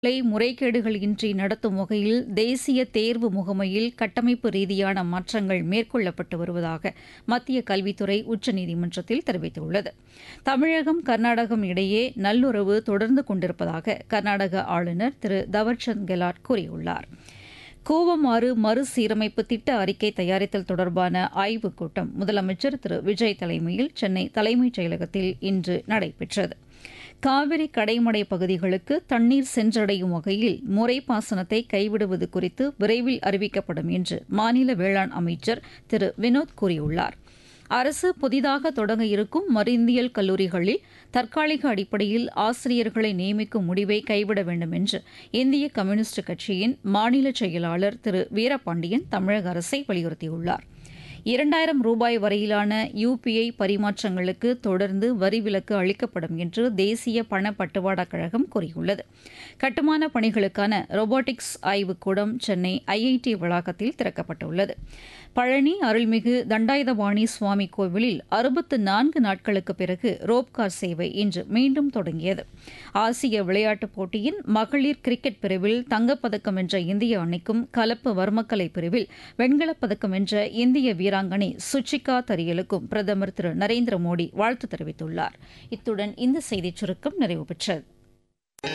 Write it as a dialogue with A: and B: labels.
A: களை முறைகேடுகள் இன்றி நடத்தும் வகையில் தேசிய தேர்வு முகமையில் கட்டமைப்பு ரீதியான மாற்றங்கள் மேற்கொள்ளப்பட்டு வருவதாக மத்திய கல்வித்துறை உச்சநீதிமன்றத்தில் தெரிவித்துள்ளது தமிழகம் கர்நாடகம் இடையே நல்லுறவு தொடர்ந்து கொண்டிருப்பதாக கர்நாடக ஆளுநர் திரு தவர்சந்த் கெலாட் கூறியுள்ளார் கூவமாறு மறுசீரமைப்பு திட்ட அறிக்கை தயாரித்தல் தொடர்பான ஆய்வுக் கூட்டம் முதலமைச்சர் திரு விஜய் தலைமையில் சென்னை தலைமைச் செயலகத்தில் இன்று நடைபெற்றது காவிரி கடைமடை பகுதிகளுக்கு தண்ணீர் சென்றடையும் வகையில் முறைப்பாசனத்தை கைவிடுவது குறித்து விரைவில் அறிவிக்கப்படும் என்று மாநில வேளாண் அமைச்சர் திரு வினோத் கூறியுள்ளார் அரசு புதிதாக தொடங்க இருக்கும் மருந்தியல் கல்லூரிகளில் தற்காலிக அடிப்படையில் ஆசிரியர்களை நியமிக்கும் முடிவை கைவிட வேண்டும் என்று இந்திய கம்யூனிஸ்ட் கட்சியின் மாநில செயலாளர் திரு வீரபாண்டியன் தமிழக அரசை வலியுறுத்தியுள்ளார் இரண்டாயிரம் ரூபாய் வரையிலான யுபிஐ பரிமாற்றங்களுக்கு தொடர்ந்து வரி விலக்கு அளிக்கப்படும் என்று தேசிய பண பட்டுவாடா கழகம் கூறியுள்ளது கட்டுமான பணிகளுக்கான ரோபோட்டிக்ஸ் ஆய்வுக்கூடம் சென்னை ஐஐடி வளாகத்தில் திறக்கப்பட்டுள்ளது பழனி அருள்மிகு தண்டாயுதபாணி சுவாமி கோவிலில் அறுபத்து நான்கு நாட்களுக்கு பிறகு ரோப்கார் சேவை இன்று மீண்டும் தொடங்கியது ஆசிய விளையாட்டுப் போட்டியின் மகளிர் கிரிக்கெட் பிரிவில் தங்கப்பதக்கம் வென்ற இந்திய அணிக்கும் கலப்பு வர்மக்கலை பிரிவில் வெண்கலப் பதக்கம் வென்ற இந்திய வீராங்கனை சுச்சிகா தரியலுக்கும் பிரதமர் திரு நரேந்திர மோடி வாழ்த்து தெரிவித்துள்ளார் இத்துடன் இந்த செய்திச் சுருக்கம் நிறைவு பெற்றது